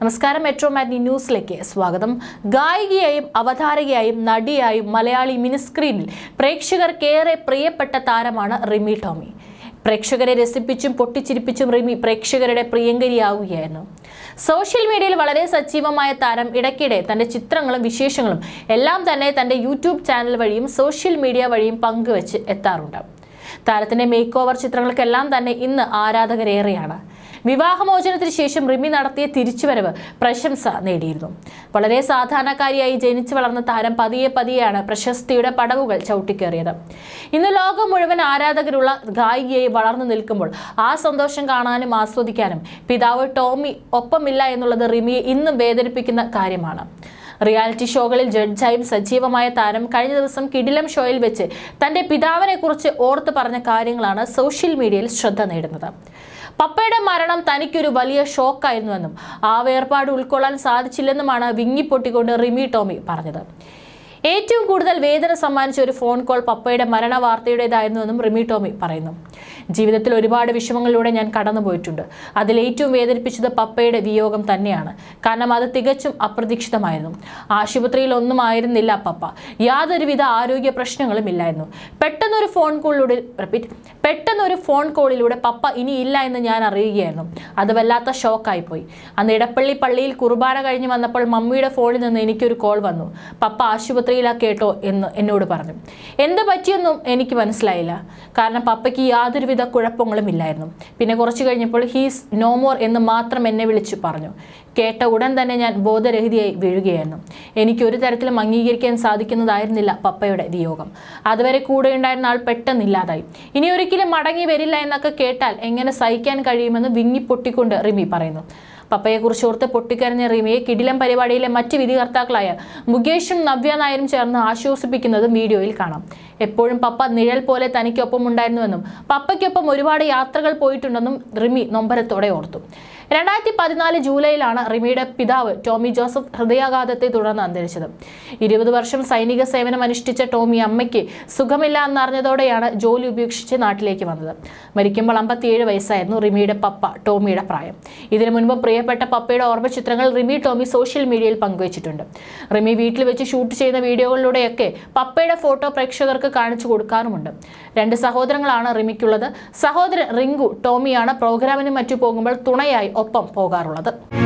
നമസ്കാരം metro matinee ന്യൂസിലേക്ക് സ്വാഗതം ഗായികയായും അവതാരകയായും നടിയായും മലയാളി മിനിസ്ക്രീനിൽ പ്രേക്ഷകർക്കേറെ പ്രിയപ്പെട്ട താരമാണ് റിമി ടോമി പ്രേക്ഷകരെ രസിപ്പിച്ചും പൊട്ടിച്ചിരിപ്പിച്ചും റിമി പ്രേക്ഷകരുടെ പ്രിയങ്കരിയാവുകയായിരുന്നു സോഷ്യൽ മീഡിയയിൽ വളരെ സജീവമായ താരം ഇടയ്ക്കിടെ തന്റെ ചിത്രങ്ങളും വിശേഷങ്ങളും എല്ലാം തന്നെ തന്റെ യൂട്യൂബ് ചാനൽ വഴിയും സോഷ്യൽ മീഡിയ വഴിയും പങ്കുവച്ച് എത്താറുണ്ട് താരത്തിന്റെ മേക്ക് ഓവർ ചിത്രങ്ങൾക്കെല്ലാം തന്നെ ഇന്ന് ആരാധകരേറെയാണ് വിവാഹമോചനത്തിന് ശേഷം റിമി നടത്തിയ തിരിച്ചുവരവ് പ്രശംസ നേടിയിരുന്നു വളരെ സാധാരണക്കാരിയായി ജനിച്ചു വളർന്ന താരം പതിയെ പതിയെയാണ് പ്രശസ്തിയുടെ പടവുകൾ ചവിട്ടിക്കേറിയത് ഇന്ന് ലോകം മുഴുവൻ ആരാധകരുള്ള ഗായികയായി വളർന്നു നിൽക്കുമ്പോൾ ആ സന്തോഷം കാണാനും ആസ്വദിക്കാനും പിതാവ് ടോമി ഒപ്പമില്ല എന്നുള്ളത് റിമിയെ ഇന്നും വേദനിപ്പിക്കുന്ന കാര്യമാണ് റിയാലിറ്റി ഷോകളിൽ ജഡ്ജായും സജീവമായ താരം കഴിഞ്ഞ ദിവസം കിടിലം ഷോയിൽ വെച്ച് തന്റെ പിതാവിനെ കുറിച്ച് ഓർത്ത് പറഞ്ഞ കാര്യങ്ങളാണ് സോഷ്യൽ മീഡിയയിൽ ശ്രദ്ധ നേടുന്നത് പപ്പയുടെ മരണം തനിക്കൊരു വലിയ ഷോക്കായിരുന്നുവെന്നും ആ വേർപാട് ഉൾക്കൊള്ളാൻ സാധിച്ചില്ലെന്നുമാണ് വിങ്ങിപ്പൊട്ടിക്കൊണ്ട് റിമി ടോമി പറഞ്ഞത് ഏറ്റവും കൂടുതൽ വേദന സമ്മാനിച്ച ഒരു ഫോൺ കോൾ പപ്പയുടെ മരണ വാർത്തയുടേതായിരുന്നുവെന്നും റിമി ടോമി പറയുന്നു ജീവിതത്തിൽ ഒരുപാട് വിഷമങ്ങളിലൂടെ ഞാൻ കടന്നുപോയിട്ടുണ്ട് അതിൽ ഏറ്റവും വേദനിപ്പിച്ചത് പപ്പയുടെ വിയോഗം തന്നെയാണ് കാരണം അത് തികച്ചും അപ്രതീക്ഷിതമായിരുന്നു ആശുപത്രിയിൽ ഒന്നും ആയിരുന്നില്ല പപ്പ യാതൊരുവിധ ആരോഗ്യ പ്രശ്നങ്ങളും ഇല്ലായിരുന്നു പെട്ടെന്നൊരു ഫോൺ കോളിലൂടെ റിപ്പീറ്റ് പെട്ടെന്നൊരു ഫോൺ കോളിലൂടെ പപ്പ ഇനി ഇല്ല എന്ന് ഞാൻ അറിയുകയായിരുന്നു അത് വല്ലാത്ത ഷോക്കായിപ്പോയി അന്ന് ഇടപ്പള്ളി പള്ളിയിൽ കുർബാന കഴിഞ്ഞ് വന്നപ്പോൾ മമ്മിയുടെ ഫോണിൽ നിന്ന് എനിക്കൊരു കോൾ വന്നു പപ്പ ആശുപത്രിയിലാ കേട്ടോ എന്ന് എന്നോട് പറഞ്ഞു എന്ത് പറ്റിയെന്നും എനിക്ക് മനസ്സിലായില്ല കാരണം പപ്പയ്ക്ക് യാതൊരുവിധ കുഴപ്പങ്ങളും ഇല്ലായിരുന്നു പിന്നെ കുറച്ച് കഴിഞ്ഞപ്പോൾ ഹീസ് നോ മോർ എന്ന് മാത്രം എന്നെ വിളിച്ചു പറഞ്ഞു കേട്ട ഉടൻ തന്നെ ഞാൻ ബോധരഹിതയായി വീഴുകയായിരുന്നു എനിക്ക് ഒരു തരത്തിലും അംഗീകരിക്കാൻ സാധിക്കുന്നതായിരുന്നില്ല പപ്പയുടെ വിയോഗം അതുവരെ കൂടെ ഉണ്ടായിരുന്ന ആൾ പെട്ടെന്നില്ലാതായി ഇനി ഒരിക്കലും മടങ്ങി വരില്ല എന്നൊക്കെ കേട്ടാൽ എങ്ങനെ സഹിക്കാൻ കഴിയുമെന്ന് വിങ്ങിപ്പൊട്ടിക്കൊണ്ട് റിമി പറയുന്നു പപ്പയെക്കുറിച്ച് ഓർത്ത് പൊട്ടിക്കരഞ്ഞ റിമിയെ കിടിലം പരിപാടിയിലെ മറ്റ് വിധികർത്താക്കളായ മുകേഷും നവ്യ നായരും ചേർന്ന് ആശ്വസിപ്പിക്കുന്നതും വീഡിയോയിൽ കാണാം എപ്പോഴും പപ്പ നിഴൽ പോലെ തനിക്കൊപ്പം ഉണ്ടായിരുന്നുവെന്നും പപ്പയ്ക്കൊപ്പം ഒരുപാട് യാത്രകൾ പോയിട്ടുണ്ടെന്നും റിമി നൊമ്പരത്തോടെ ഓർത്തു രണ്ടായിരത്തി പതിനാല് ജൂലൈയിലാണ് റിമിയുടെ പിതാവ് ടോമി ജോസഫ് ഹൃദയാഘാതത്തെ തുടർന്ന് അന്തരിച്ചത് ഇരുപത് വർഷം സൈനിക സേവനം അനുഷ്ഠിച്ച ടോമി അമ്മയ്ക്ക് സുഖമില്ല എന്നറിഞ്ഞതോടെയാണ് ജോലി ഉപേക്ഷിച്ച് നാട്ടിലേക്ക് വന്നത് മരിക്കുമ്പോൾ അമ്പത്തിയേഴ് വയസ്സായിരുന്നു റിമിയുടെ പപ്പ ടോമിയുടെ പ്രായം ഇതിനു മുൻപ് പ്രിയപ്പെട്ട പപ്പയുടെ ഓർമ്മ ചിത്രങ്ങൾ റിമി ടോമി സോഷ്യൽ മീഡിയയിൽ പങ്കുവച്ചിട്ടുണ്ട് റിമി വീട്ടിൽ വെച്ച് ഷൂട്ട് ചെയ്യുന്ന വീഡിയോകളിലൂടെയൊക്കെ പപ്പയുടെ ഫോട്ടോ പ്രേക്ഷകർക്ക് കാണിച്ചു കൊടുക്കാറുമുണ്ട് രണ്ട് സഹോദരങ്ങളാണ് റിമിക്കുള്ളത് സഹോദരൻ റിങ്കു ടോമിയാണ് പ്രോഗ്രാമിന് മറ്റു പോകുമ്പോൾ തുണയായി ഒപ്പം പോകാറുള്ളത്